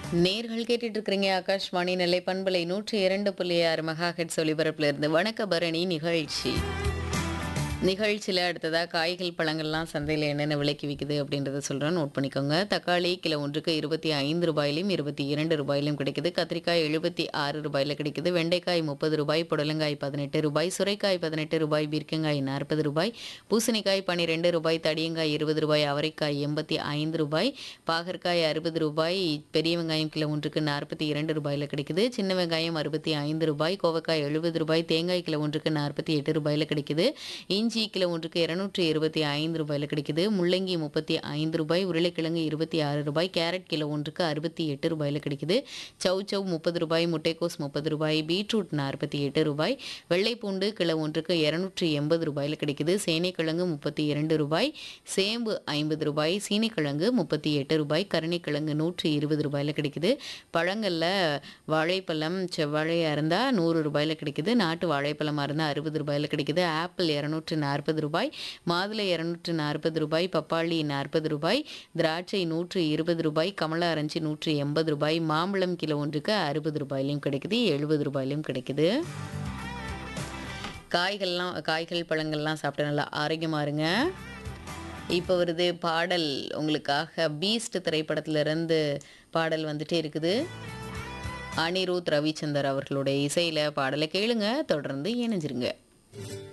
நேர்கள் கேட்டுட்டு இருக்கிறீங்க ஆகாஷ்வாணி நெல்லை பண்பலை நூற்றி இரண்டு புள்ளி ஆறு மெகா ஹெட்ஸ் ஒலிபரப்புல இருந்து வணக்க பரணி நிகழ்ச்சி நிகழ்ச்சியில் அடுத்ததாக காய்கள் பழங்கள்லாம் சந்தையில் என்னென்ன விலைக்கு விற்குது அப்படின்றத சொல்கிறேன் நோட் பண்ணிக்கோங்க தக்காளி கிலோ ஒன்றுக்கு இருபத்தி ஐந்து ரூபாயிலும் இருபத்தி இரண்டு ரூபாயிலும் கிடைக்குது கத்திரிக்காய் எழுபத்தி ஆறு ரூபாயில் கிடைக்குது வெண்டைக்காய் முப்பது ரூபாய் புடலங்காய் பதினெட்டு ரூபாய் சுரைக்காய் பதினெட்டு ரூபாய் பீர்க்கங்காய் நாற்பது ரூபாய் பூசணிக்காய் பன்னிரெண்டு ரூபாய் தடியங்காய் இருபது ரூபாய் அவரைக்காய் எண்பத்தி ஐந்து ரூபாய் பாகற்காய் அறுபது ரூபாய் பெரிய வெங்காயம் கிலோ ஒன்றுக்கு நாற்பத்தி இரண்டு ரூபாயில் கிடைக்குது சின்ன வெங்காயம் அறுபத்தி ஐந்து ரூபாய் கோவக்காய் எழுபது ரூபாய் தேங்காய் கிலோ ஒன்றுக்கு நாற்பத்தி எட்டு ரூபாயில் கிடைக்குது இஞ்சி கிலோ ஒன்றுக்கு இரநூற்றி இருபத்தி ஐந்து ரூபாயில் கிடைக்குது முள்ளங்கி முப்பத்தி ஐந்து ரூபாய் உருளைக்கிழங்கு இருபத்தி ஆறு ரூபாய் கேரட் கிலோ ஒன்றுக்கு அறுபத்தி எட்டு ரூபாயில் கிடைக்குது சவ் சவ் முப்பது ரூபாய் முட்டைக்கோஸ் முப்பது ரூபாய் பீட்ரூட் நாற்பத்தி எட்டு ரூபாய் வெள்ளைப்பூண்டு கிலோ ஒன்றுக்கு இரநூற்றி எண்பது ரூபாயில் கிடைக்குது சேனைக்கிழங்கு முப்பத்தி இரண்டு ரூபாய் சேம்பு ஐம்பது ரூபாய் சீனிக்கிழங்கு முப்பத்தி எட்டு ரூபாய் கருணைக்கிழங்கு நூற்றி இருபது ரூபாயில் கிடைக்குது பழங்களில் வாழைப்பழம் செவ்வாழையாக இருந்தால் நூறு ரூபாயில் கிடைக்குது நாட்டு வாழைப்பழமாக இருந்தால் அறுபது ரூபாயில் கிடைக்குது ஆப்பிள் இரநூற்று நாற்பது ரூபாய் மாதுளை இரநூற்று நாற்பது ரூபாய் பப்பாளி நாற்பது ரூபாய் திராட்சை நூற்று இருபது ரூபாய் கமலா ஆரஞ்சு நூற்றி எண்பது ரூபாய் மாம்பழம் கிலோ ஒன்றுக்கு அறுபது ரூபாயிலையும் கிடைக்குது எழுபது ரூபாயிலையும் கிடைக்குது காய்கள்லாம் காய்கள் பழங்கள்லாம் சாப்பிட்டு நல்லா ஆரோக்கியமாக இருங்க இப்போ வருது பாடல் உங்களுக்காக பீஸ்ட் திரைப்படத்திலிருந்து பாடல் வந்துட்டே இருக்குது அனிருத் ரவிச்சந்தர் அவர்களுடைய இசையில் பாடலை கேளுங்க தொடர்ந்து இணைஞ்சிருங்க